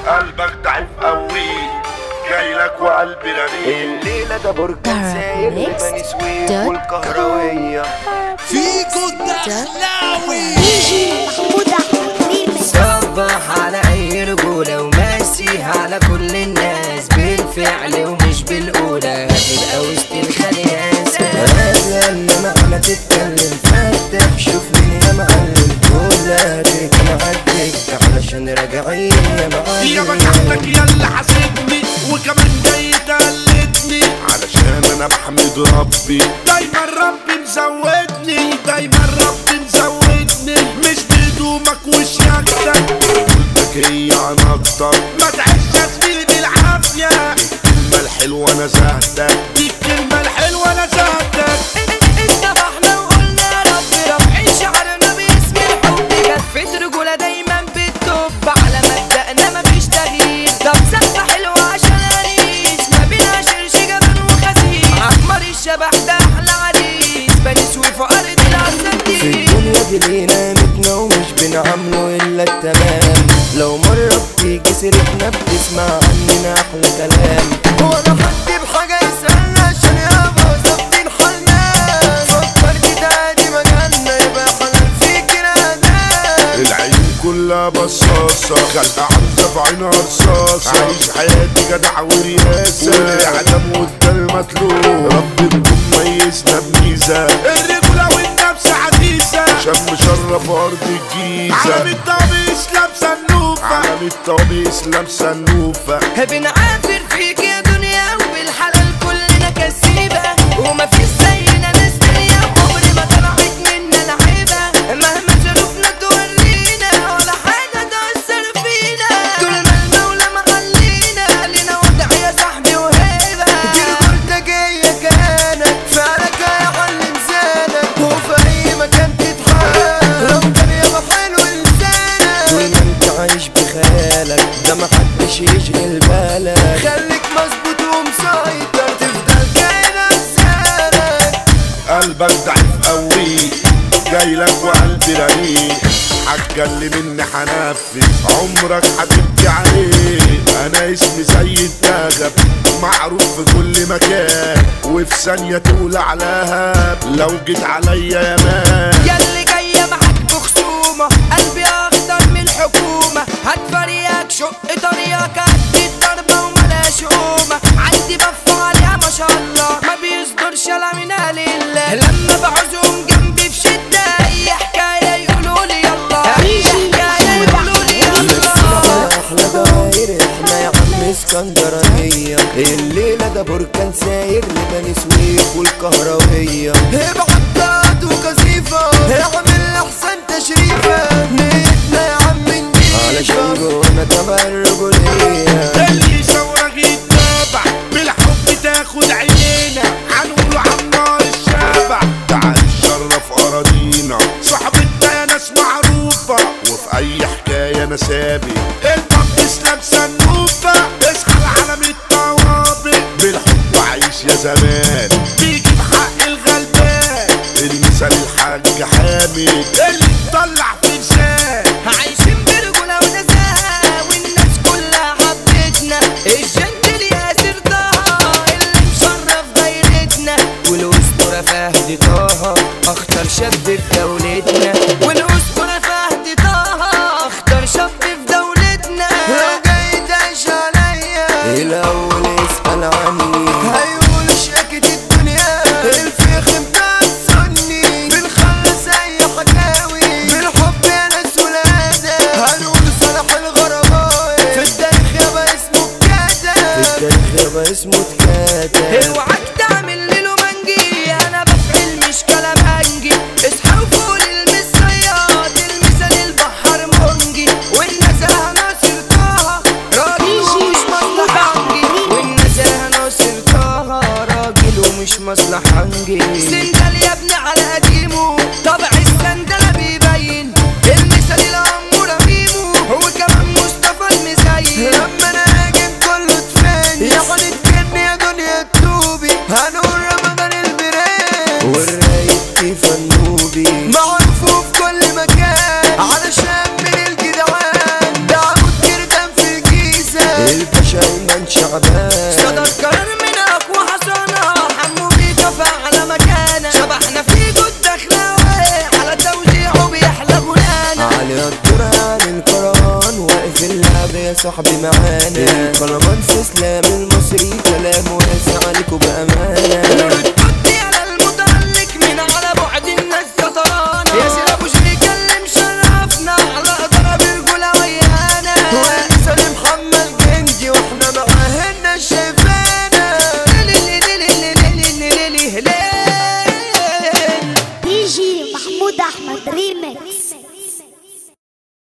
قلبك ضعيف قوي جاي لك وقلبي رنين الليلة ده بركان ساير لبني سويف والكهروية فيكو الدخلاوي صبح على اي رجولة وماسي على كل الناس بالفعل ومش بالقولة هتبقى وسط الخلياسة هذا اللي معنى تتكلم فتح شوف مين يا معلم كلها تكن عدك علشان راجعين يا معلم يا بجحتك يا اللي حاسبني وكمان جاي تقلدني علشان انا بحمد ربي دايما ربي مزودني دايما ربي مزودني مش بهدومك وشياكتك قلتك هي عن اكتر ما تعيش يا زميلي بالعافية الكلمة الحلوة انا زهدك دي الكلمة الحلوة انا زهدك اتفقنا وقلنا يا رب رفع شعرنا باسم الحب كفة رجولة دايما بتطب على مبدأنا مفيش تغيير طب سقفة حلوة عشان أنيس ما بينا شرش جبل وخسيس عمر الشبح ده أحلى عريس بني سويف وأرض في العساكير الدنيا دي لينا متنا ومش بنعمله الا التمام لو مرة بتيجي سيرتنا بتسمع عننا احلى كلام ولا حد بحاجة يسألنا عشان يابا ظابطين حالنا فكرت تعادي مجالنا يبقى حلال فيك نادام العين كلها بصاصة خلق عروسة في عينها رصاصة عايش حياتي جدع ورياسة والإعدام وده المطلوب رب نكون ميزنا بميزة الرجولة والنفس عزيزة شم شرف أرض الجيزة عالم الطبيس لابسة النوفة عالم الطبيس لابسة النوفة بنعافر فيك يا دنيا وبالحلال كلنا كسيبة ومفيش زينا ناس تانية عمري ما طلعت منا لعيبة مهما شرفنا تورينا ولا حاجة تأثر فينا طول ما المولى محلينا لنا وضع يا صاحبي وهيبة دي رجولتك هي كيانك فعلك هيعلم لسانك وفي اي مكان تتحرك لو كان يابا حلو لسانك طول ما انت عايش بخيالك ده محدش يشغل بالك خليك مظبوط ومسيطر تفضل كاين امثالك قلبك ضعيف قوي جاي لك وقلبي رقيق هتكلم اني هنفذ عمرك هتبكي عليه انا اسمي زي الدغب معروف في كل مكان وفي ثانية تقول عليها لو جيت عليا يا مان ياللي جاية معاك بخصومة قلبي أخضر من الحكومة هتفريك شق طريقك قد الضربة وملاش قومة عندي بف عليها ما شاء الله ما بيصدرش لا من لله لما بعوزهم جنبي في شدة أي حكاية يقولوا لي يلا أي حكاية يقولوا لي يلا احلى دواير احنا يا عم اسكندرانية الليلة ده بركان ساير لبني سويف والكهروية ابعد وكثيفة اعمل احسن تشريفة نيتنا يا عم نجيبة علشان جوانا تبع الرجولية اللي يشوق يتابع بالحب تاخد عينينا هنقول عن نار الشابع تعال شرف اراضينا صاحبتنا يا ناس معروفة وفي اي حكاية انا سابق البطس لابسة النوفة اصحى العالم الطوابق بالحب عايش يا زمان بيجي بحق الغلبان المثال الحاج حامد اللي مطلع في لسان عايشين برجولة ونزاهة والناس كلها حبتنا الجنتل ياسر طه اللي مشرف دايرتنا والاسطورة فهد طه اخطر شاب في دولتنا والأسطورة فهد طه اختار شاب في دولتنا لو جاي تعيش عليا الاول اسأل عني هيقول شاكت الدنيا الفيخ بتاع السني بنخلص اي حكاوي بالحب يا ناس ولادة هنقول صلاح الغرباوي في التاريخ يابا اسمه كاتب في التاريخ يابا اسمه كاتب اوعك تعمل ليلو منجي انا بفعل مش كلام انجي اصحى وفوق المصياد المثال البحر منجي والنزاهة ناصر طه راجل ومش مصلحنجي والنزاهة ناصر طه راجل ومش مصلحنجي سندل يا ابني على قديمه طبع السندلة بيبين المثال الأمورة ميمو وكمان مصطفى المزين لما انا هاجم كله تفاني يا حالة كن يا دنيا تدوبي تعبان صدر قرار من اقوى حصانة حمو بيكا على مكانه شبحنا في جود دخلاوي على توزيعه بيحلى غنانا علي الدور عن القرآن واقف اللعب يا صاحبي معانا القلمان في اسلام المصري كلامه واسع عليكوا بأمانة